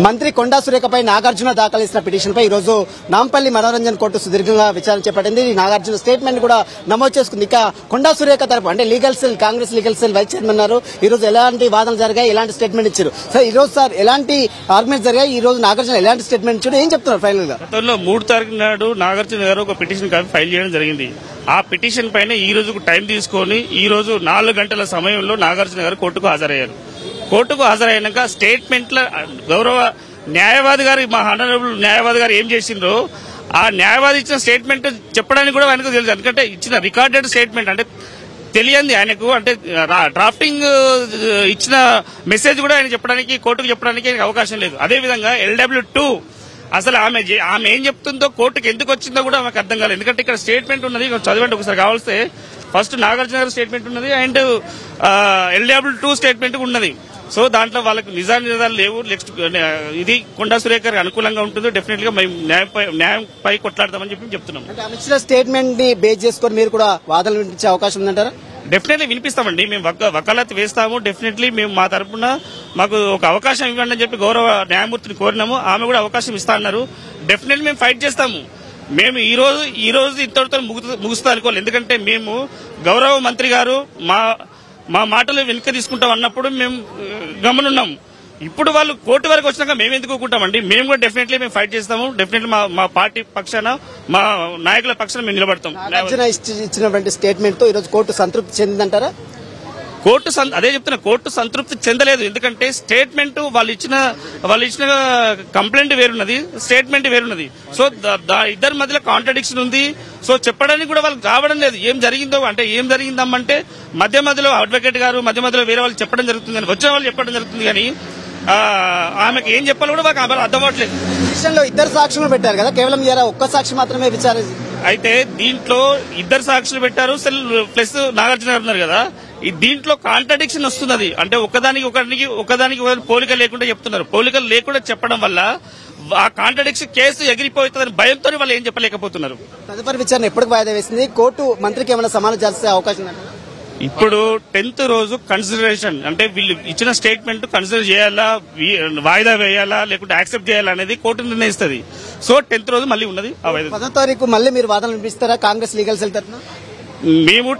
మంత్రి కొండా సురేఖపై నాగార్జున దాఖలు చేసిన పిటిషన్ పై ఈ రోజు నాంపల్లి మనోరంజన్ కోర్టు సుదీర్ఘంగా విచారణ చేపట్టింది ఈ నాగార్జున స్టేట్మెంట్ కూడా నమోదు చేసుకుంది ఇక కొండా సురేఖ తరపు అంటే legal cell Congress legal cell vice chairman ఉన్నారు ఈ రోజు ఎలాంటి వాదనలు జరిగాయి ఎలాంటి స్టేట్మెంట్ ఇచ్చారు సార్ ఈ రోజు సార్ ఎలాంటి ఆర్గ్యుమెంట్స్ జరిగాయి ఈ రోజు నాగార్జున ఎలాంటి స్టేట్మెంట్ ఇచ్చారు ఏం చెప్తున్నారు ఫైనల్ గా గతంలో మూడు తారీఖు నాడు నాగార్జున గారు ఒక పిటిషన్ కాపీ ఫైల్ చేయడం జరిగింది ఆ పిటిషన్ పైన ఈ రోజు టైం తీసుకొని ఈ రోజు నాలుగు గంటల సమయంలో నాగార్జున గారు కోర్టుకు హాజరయ్యారు కోర్టుకు హాజరైనాక స్టేట్మెంట్ల గౌరవ న్యాయవాది గారు మా హనరబుల్ న్యాయవాది గారు ఏం చేసిండ్రో ఆ న్యాయవాది ఇచ్చిన స్టేట్మెంట్ చెప్పడానికి కూడా ఆయనకు తెలుసు ఎందుకంటే ఇచ్చిన రికార్డెడ్ స్టేట్మెంట్ అంటే తెలియంది ఆయనకు అంటే రా- డ్రాఫ్టింగ్ ఆ, ఇచ్చిన మెసేజ్ కూడా ఆయన చెప్పడానికి కోర్టుకు చెప్పడానికి ఆయనకు అవకాశం లేదు అదేవిధంగా ఎల్డబ్ల్యూ టూ అసలు ఆమె చే- ఆమె ఏం చెప్తుందో కోర్టుకు ఎందుకు వచ్చిందో కూడా ఆమెకు అర్థం కాలేదు ఎందుకంటే ఇక్కడ స్టేట్మెంట్ ఉన్నది ఇక్కడ చదవండి ఒకసారి కావాల్స్తే ఫస్ట్ నాగార్జున గారి స్టేట్మెంట్ ఉన్నది అండ్ ఎల్డబ్ల్యూ టూ స్టేట్మెంట్ ఉన్నది సో దాంట్లో వాళ్ళకి నిజా నిజాలు లేవు నెక్స్ట్ ఇది కొండా సురేఖ గారికి అనుకూలంగా ఉంటుంది డెఫినెట్ గా మేము న్యాయంపై న్యాయంపై కొట్లాడతామని చెప్పి చెప్తున్నాం అంటే ఆమె ఇచ్చిన స్టేట్మెంట్ ని బేస్ చేసుకొని మీరు కూడా వాదనలు వినిపించే అవకాశం ఉందంటారా డెఫినెట్లీ వినిపిస్తామండి మేము వక- వకాలత్ వేస్తాము డెఫినెట్లీ మేము మా తరపున మాకు ఒక అవకాశం ఇవ్వండి అని చెప్పి గౌరవ న్యాయమూర్తిని కోరినాము ఆమె కూడా అవకాశం ఇస్తా అన్నారు డెఫినెట్లీ మేము ఫైట్ చేస్తాము మేము ఈ రోజు ఈ రోజు ఇంతటితో ముగు- ముగుస్తా అనుకోవాలి ఎందుకంటే మేము గౌరవ మంత్రి గారు మా మా మాటలు వెనుక తీసుకుంటాం అన్నప్పుడు మేము ఆ, గమనున్నాం ఇప్పుడు వాళ్ళు కోర్టు వరకు వచ్చినాక మేము ఎందుకు ఊరుకుంటామండి మేము కూడా డెఫినెట్లీ మేము ఫైట్ చేస్తాము డెఫినెట్లీ మా మా పార్టీ పక్షాన మా నాయకుల పక్షాన మేము నిలబడతాం నాగార్జున ఇచ్చి- ఇచ్చినటువంటి స్టేట్మెంట్ తో ఈ రోజు కోర్టు సంతృప్తి చెందిందంటారా కోర్టు సం- అదే చెప్తున్నా కోర్టు సంతృప్తి చెందలేదు ఎందుకంటే స్టేట్మెంట్ వాళ్ళు ఇచ్చిన వాళ్ళు ఇచ్చిన కంప్లైంట్ వేరున్నది స్టేట్మెంట్ వేరున్నది సో ద- ద- ఇద్దరి మధ్యలో కాంట్రడిక్షన్ ఉంది సో చెప్పడానికి కూడా వాళ్ళకి రావడం లేదు ఏం జరిగిందో అంటే ఏం జరిగిందమ్మంటే మధ్య మధ్యలో అడ్వకేట్ గారు మధ్య మధ్యలో వేరే వాళ్ళు చెప్పడం జరుగుతుంది కానీ వచ్చిన వాళ్ళు చెప్పడం జరుగుతుంది కానీ ఆ, ఆమెకి ఏం చెప్పాలో కూడా మాకు ఆమె అర్థం అవ్వట్లేదు పిటిషన్ లో ఇద్దరు సాక్షులు పెట్టారు కదా కేవలం ఇయర్ ఒక్క సాక్షి మాత్రమే విచారణ అయితే దీంట్లో ఇద్దరు సాక్షులు పెట్టారు సెల్ ప్లస్ నాగార్జున గారు ఉన్నారు కదా ఈ దీంట్లో కాంట్రడిక్షన్ వస్తున్నది అంటే ఒకదానికి ఒకరికి ఒకదానికి ఒకరికి పోలిక లేకుండా చెప్తున్నారు పోలికలు లేకుండా చెప్పడం వల్ల ఆ కాంట్రడిక్షన్ కేసు ఎగిరిపోతుందని భయంతో వాళ్ళు ఏం చెప్పలేకపోతున్నారు తదుపరి విచారణ ఎప్పటికి వాయిదా వేసింది కోర్టు మంత్రికి ఏమైనా సమానం చేసే అవకాశం ఉందంటారా ఇప్పుడు టెన్త్ రోజు కన్సిడరేషన్ అంటే వీళ్ళు ఇచ్చిన స్టేట్మెంట్ కన్సిడర్ చేయాలా వీ- వాయిదా వేయాలా లేకుంటే యాక్సెప్ట్ చేయాలా అనేది కోర్టు నిర్ణయిస్తుంది సో టెన్త్ రోజు మళ్ళీ ఉన్నది ఆ వాయిదా పదో తారీఖు మళ్ళీ మీరు వాదనలు వినిపిస్తారా కాంగ్రెస్ లీగల్ సెల్ తరఫున మేము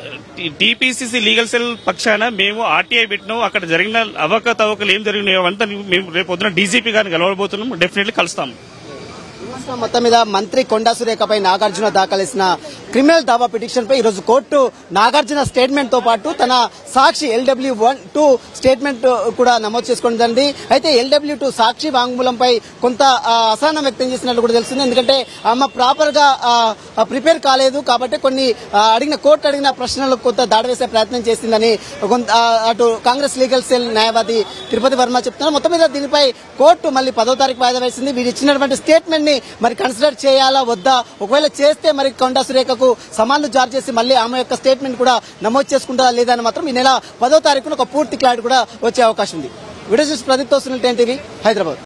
టీపీసీసీ లీగల్ సెల్ పక్షాన మేము ఆర్టీఐ పెట్టినాం అక్కడ జరిగిన అవకతవకలు ఏం జరిగినాయో అంతా మేము రేపు పొద్దున డీజీపీ గారిని కలవబోతున్నాం డెఫినెట్లీ కలుస్తాం రాష్ట్రం మొత్తం మీద మంత్రి కొండా సురేఖపై నాగార్జున దాఖలేసిన క్రిమినల్ దావా పిటిషన్ పై ఈరోజు కోర్టు నాగార్జున స్టేట్మెంట్ తో పాటు తన సాక్షి ఎల్డబ్ల్యూ వన్ టూ స్టేట్మెంట్ కూడా నమోదు చేసుకుంటుంది అయితే ఎల్డబ్ల్యూ టూ సాక్షి వాంగ్మూలంపై కొంత ఆ, అసహనం వ్యక్తం చేసినట్లు కూడా తెలుస్తుంది ఎందుకంటే ఆమె ప్రాపర్ గా ప్రిపేర్ కాలేదు కాబట్టి కొన్ని ఆ, అడిగిన కోర్టు అడిగిన ప్రశ్నలకు కొంత దాడి వేసే ప్రయత్నం చేసిందని కొంత ఆ, అటు కాంగ్రెస్ లీగల్ సెల్ న్యాయవాది తిరుపతి వర్మ చెప్తున్నారు మొత్తం మీద దీనిపై కోర్టు మళ్ళీ పదో తారీఖు వాయిదా వేసింది వీరు ఇచ్చినటువంటి స్టేట్మెంట్ ని మరి కన్సిడర్ చేయాలా వద్దా ఒకవేళ చేస్తే మరి కొండా సురేఖకు సమాన్లు జారీ చేసి మళ్ళీ ఆమె యొక్క స్టేట్మెంట్ కూడా నమోదు చేసుకుంటారా లేదా అని మాత్రం ఈ నెల పదో తారీఖున ఒక పూర్తి క్లారిటీ కూడా వచ్చే అవకాశం ఉంది వీడియో చూసి ప్రదీప్ తో సునీల్ టెన్ టీవీ హైదరాబాద్